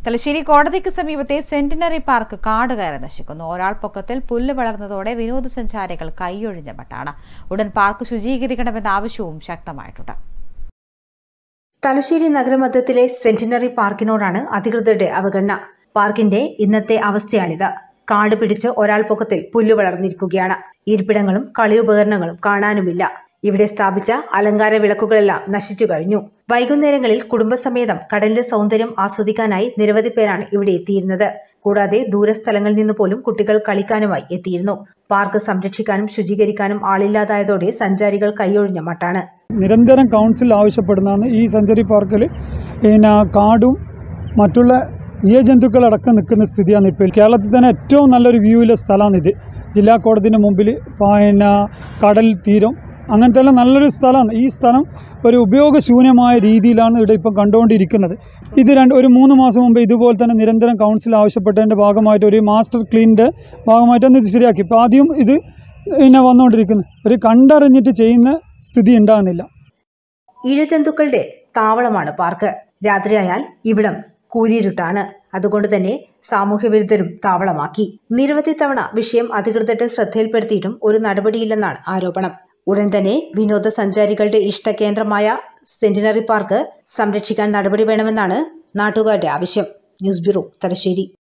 തലശ്ശേരി കോടതിക്ക് സമീപത്തെ centenary park കാട് കയറി നശിക്കുന്നു ഒരാൾ പൊക്കത്തിൽ പുല്ല് വളർന്നതോടെ വിനോദസഞ്ചാരികൾ കൈയൊഴിഞ്ഞ മട്ടാണ് ഉടൻ പാർക്ക് ശുചീകരിക്കണമെന്ന ആവശ്യവും ശക്തമായിട്ടുണ്ട് തലശ്ശേരി നഗരമധ്യത്തിലെ സെന്റിനറി പാർക്കിനോടാണ് അധികൃതരുടെ അവഗണന പാർക്കിന്റെ ഇന്നത്തെ അവസ്ഥയാണിത് കാട് പിടിച്ച് ഒരാൾ പൊക്കത്തിൽ പുല്ല് വളർന്നിരിക്കുകയാണ് ഇരിപ്പിടങ്ങളും കളിയുപകരണങ്ങളും കാണാനുമില്ല ഇവിടെ സ്ഥാപിച്ച അലങ്കാര വിളക്കുകളെല്ലാം നശിച്ചു കഴിഞ്ഞു വൈകുന്നേരങ്ങളിൽ കുടുംബസമേതം കടലിന്റെ സൗന്ദര്യം ആസ്വദിക്കാനായി നിരവധി പേരാണ് ഇവിടെ എത്തിയിരുന്നത് കൂടാതെ ദൂരസ്ഥലങ്ങളിൽ നിന്ന് പോലും കുട്ടികൾ കളിക്കാനുമായി എത്തിയിരുന്നു പാർക്ക് സംരക്ഷിക്കാനും ശുചീകരിക്കാനും ആളില്ലാതായതോടെ സഞ്ചാരികൾ കൈയൊഴിഞ്ഞ മട്ടാണ് നിരന്തരം കൗൺസിൽ ആവശ്യപ്പെടുന്നതാണ് ഈ സെഞ്ചുറി പാർക്കിൽ പിന്നെ കാടും മറ്റുള്ള ഇഴജന്തുക്കളടക്കം നിൽക്കുന്ന സ്ഥിതിയാണ് ഇപ്പോൾ കേരളത്തിൽ തന്നെ ഏറ്റവും നല്ലൊരു വ്യൂവിലെ സ്ഥലമാണ് ഇത് ജില്ലാ കോടതിൻ്റെ മുമ്പിൽ പിന്നെ കടൽ തീരം അങ്ങനത്തെ എല്ലാം നല്ലൊരു സ്ഥലമാണ് ഈ സ്ഥലം ഒരു ഉപയോഗശൂന്യമായ രീതിയിലാണ് ഇവിടെ ഇപ്പം കണ്ടുകൊണ്ടിരിക്കുന്നത് ഇത് രണ്ട് ഒരു മൂന്ന് മാസം മുമ്പ് ഇതുപോലെ തന്നെ നിരന്തരം കൗൺസിൽ ആവശ്യപ്പെട്ടതിൻ്റെ ഭാഗമായിട്ട് ഒരു മാസ്റ്റർ ക്ലീനിൻ്റെ ഭാഗമായിട്ടാണ് ഇത് ശരിയാക്കി ഇപ്പോൾ ആദ്യം ഇത് പിന്നെ വന്നുകൊണ്ടിരിക്കുന്നത് ഒരു കണ്ടറിഞ്ഞിട്ട് ചെയ്യുന്ന സ്ഥിതി ഉണ്ടാകുന്നില്ല ഇഴജന്തുക്കളുടെ താവളമാണ് പാർക്ക് രാത്രിയായാൽ ഇവിടം കൂരിരുട്ടാണ് അതുകൊണ്ട് തന്നെ സാമൂഹ്യ വിരുദ്ധരും താവളമാക്കി നിരവധി തവണ വിഷയം അധികൃതരുടെ ശ്രദ്ധയിൽപ്പെടുത്തിയിട്ടും ഒരു നടപടിയില്ലെന്നാണ് ആരോപണം ഉടൻ തന്നെ വിനോദസഞ്ചാരികളുടെ ഇഷ്ടകേന്ദ്രമായ സെന്റിനറി പാർക്ക് സംരക്ഷിക്കാൻ നടപടി വേണമെന്നാണ് നാട്ടുകാരുടെ ആവശ്യം ന്യൂസ് ബ്യൂറോ തലശ്ശേരി